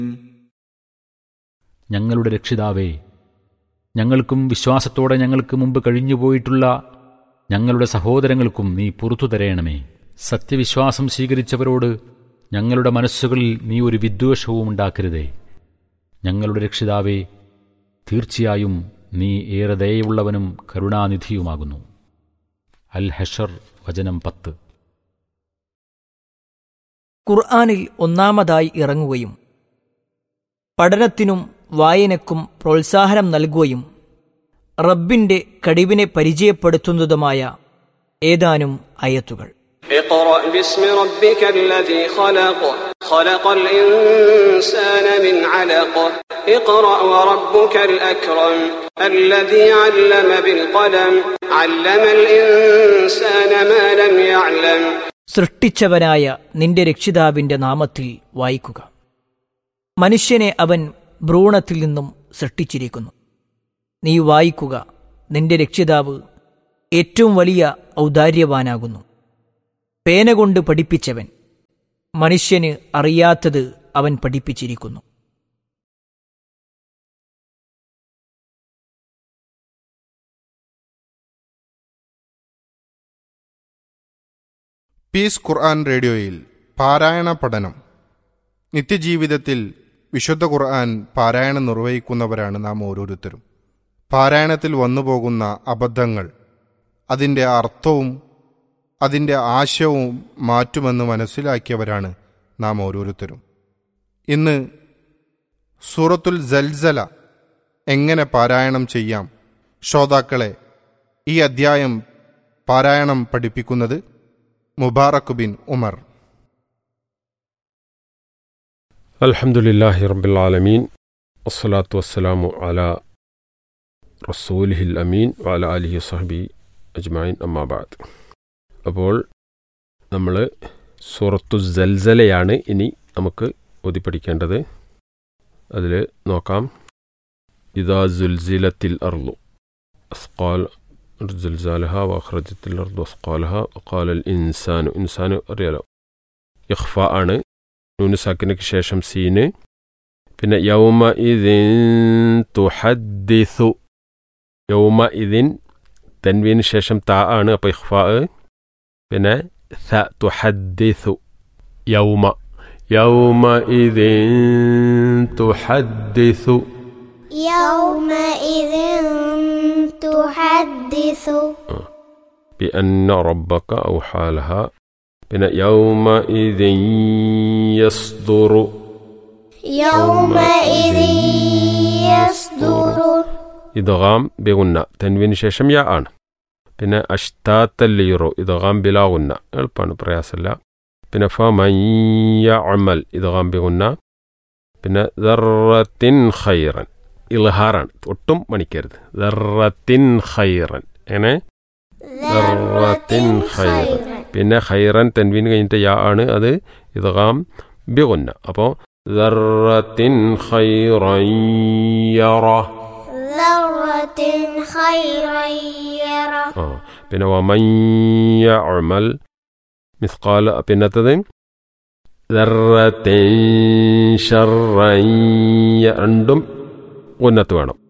ഞങ്ങളുടെ രക്ഷിതാവേ ഞങ്ങൾക്കും വിശ്വാസത്തോടെ ഞങ്ങൾക്ക് മുമ്പ് കഴിഞ്ഞുപോയിട്ടുള്ള ഞങ്ങളുടെ സഹോദരങ്ങൾക്കും നീ പുറത്തു തരയണമേ സത്യവിശ്വാസം സ്വീകരിച്ചവരോട് ഞങ്ങളുടെ മനസ്സുകളിൽ നീ ഒരു വിദ്വേഷവും ഉണ്ടാക്കരുതേ ഞങ്ങളുടെ രക്ഷിതാവേ തീർച്ചയായും നീ ഏറെ ദയയുള്ളവനും കരുണാനിധിയുമാകുന്നു അൽ ഹഷർ വചനം പത്ത് ഖുർആാനിൽ ഒന്നാമതായി ഇറങ്ങുകയും പഠനത്തിനും വായനക്കും പ്രോത്സാഹനം നൽകുകയും റബ്ബിന്റെ കഴിവിനെ പരിചയപ്പെടുത്തുന്നതുമായ ഏതാനും അയത്തുകൾ اقرأ باسم ربك الذي خلق خلق الإنسان من علق اقرأ وربك الأكرم الذي علم بالقلم علم الإنسان ما لم يعلم സൃഷ്ടിച്ചവനായ നിന്റെ രക്ഷിതാവിന്റെ നാമത്തിൽ വായിക്കുക മനുഷ്യനെ അവൻ ഭ്രൂണത്തിൽ നിന്നും സൃഷ്ടിച്ചിരിക്കുന്നു നീ വായിക്കുക നിന്റെ രക്ഷിതാവ് ഏറ്റവും വലിയ ഔദാര്യവാനാകുന്നു പേന കൊണ്ട് പഠിപ്പിച്ചവൻ മനുഷ്യന് അറിയാത്തത് അവൻ പഠിപ്പിച്ചിരിക്കുന്നു പീസ് ഖുർആൻ റേഡിയോയിൽ പാരായണ പഠനം നിത്യജീവിതത്തിൽ വിശുദ്ധ ഖുർആൻ പാരായണം നിർവഹിക്കുന്നവരാണ് നാം ഓരോരുത്തരും പാരായണത്തിൽ വന്നുപോകുന്ന അബദ്ധങ്ങൾ അതിൻ്റെ അർത്ഥവും അതിൻ്റെ ആശയവും മാറ്റുമെന്ന് മനസ്സിലാക്കിയവരാണ് നാം ഓരോരുത്തരും ഇന്ന് സൂറത്തുൽ ജൽസല എങ്ങനെ പാരായണം ചെയ്യാം ശ്രോതാക്കളെ ഈ അദ്ധ്യായം പാരായണം പഠിപ്പിക്കുന്നത് മുബാറക് ബിൻ ഉമർ الحمد لله رب العالمين والصلاة والسلام على رسوله الأمين وعلى آله وصحبه أجمعين أما بعد അപ്പോൾ നമ്മൾ സൂറത്തു ജൽസലയാണ് ഇനി നമുക്ക് ഓതി പഠിക്കേണ്ടത് അതിൽ നോക്കാം ഇതാ ജുൽസിലത്തിൽ അർലു അസ്കാൽ زلزالها وأخرجت الأرض أثقالها وقال الإنسان إنسان അറിയാലോ ഇഖ്ഫ ആണ് നൂന് സാക്കിനക്ക് ശേഷം സീന് പിന്നെ യൗമ ഇതിൻ തുഹദ്ദിസു യൗമ ഇതിൻ തൻവീന് ശേഷം താ ആണ് അപ്പോൾ ഇഖ്ഫ പിന്നെ ഥ തുഹദ്ദിസു യൗമ യൗമ ഇതിൻ തുഹദ്ദിസു يومئذ تحدث بأن ربك أوحى لها പിന്നെ يومئذ يصدر يومئذ يصدر ഇദ്ഗാം ബിഗുന്ന തെൻവിന് ശേഷം യാ ആണ് പിന്നെ അഷ്താത്തല്ലീറു ഇദ്ഗാം ബിലാഗുന്ന എളുപ്പമാണ് പ്രയാസമില്ല പിന്നെ ഫമയ്യ അമൽ ഇദ്ഗാം ബിഗുന്ന പിന്നെ ദറത്തിൻ ഖൈറൻ ഇൽഹാറാണ് ഒട്ടും മണിക്കരുത് ദറത്തിൻ ഖൈറൻ എങ്ങനെ ദറത്തിൻ ഖൈറൻ പിന്നെ ഖൈറൻ തെൻവീൻ കഴിഞ്ഞിട്ട് യാ ആണ് അത് ഇദ്ഗാം ബിഗുന്ന അപ്പോൾ ദറത്തിൻ ഖൈറൻ യറ ذرة خيرا يره ആ പിന്നെ വമയ്യ അമൽ മിസ്കാൽ പിന്നത്തത് ദറത്തിൻ ഷർറൻ യ- രണ്ടും ഉന്നത്ത് വേണം